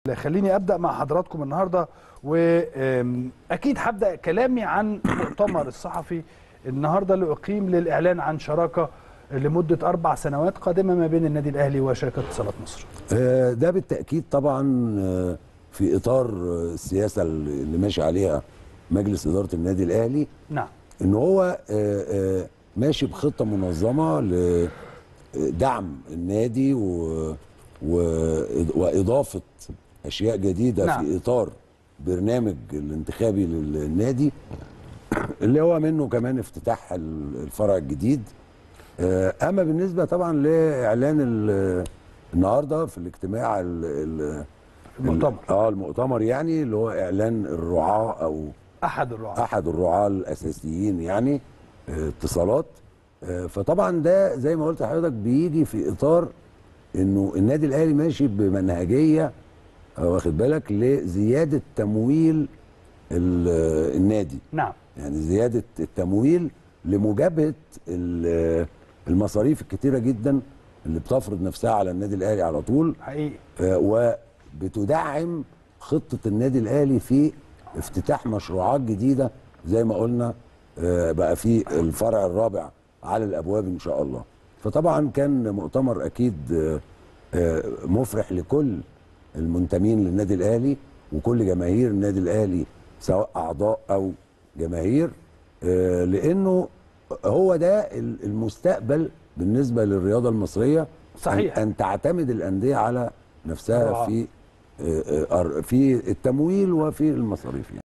خليني ابدا مع حضراتكم النهارده واكيد هبدا كلامي عن المؤتمر الصحفي النهارده اللي اقيم للاعلان عن شراكه لمده اربع سنوات قادمه ما بين النادي الاهلي وشركه اتصالات مصر. آه، ده بالتاكيد طبعا آه، في اطار آه، السياسه اللي ماشي عليها مجلس اداره النادي الاهلي نعم ان هو آه، آه، ماشي بخطه منظمه لدعم النادي و- و- واضافه اشياء جديده نعم. في اطار برنامج الانتخابي للنادي اللي هو منه كمان افتتاح ال- الفرع الجديد آه، اما بالنسبه طبعا لاعلان ال- النهارده في الاجتماع ال- ال- المؤتمر. اه المؤتمر يعني اللي هو اعلان الرعاه او احد الرعاه احد الرعاه الاساسيين يعني آه، اتصالات آه، فطبعا ده زي ما قلت لحضرتك بيجي في اطار انه النادي الاهلي ماشي بمنهجيه آه، واخد بالك لزياده تمويل ال- آه، النادي نعم يعني زياده التمويل لمجابهه ال- المصاريف الكتيره جدا اللي بتفرض نفسها على النادي الاهلي على طول حقيقي آه، وبتدعم خطه النادي الاهلي في افتتاح مشروعات جديده زي ما قلنا آه، بقى في الفرع الرابع على الابواب ان شاء الله فطبعا كان مؤتمر اكيد آه، آه، مفرح لكل المنتمين للنادي الاهلي وكل جماهير النادي الاهلي سواء اعضاء او جماهير آه، لانه هو ده المستقبل بالنسبه للرياضه المصريه أن- صحيح. ان تعتمد الانديه على نفسها الرعاة. في آه، آه، في التمويل وفي المصاريف يعني.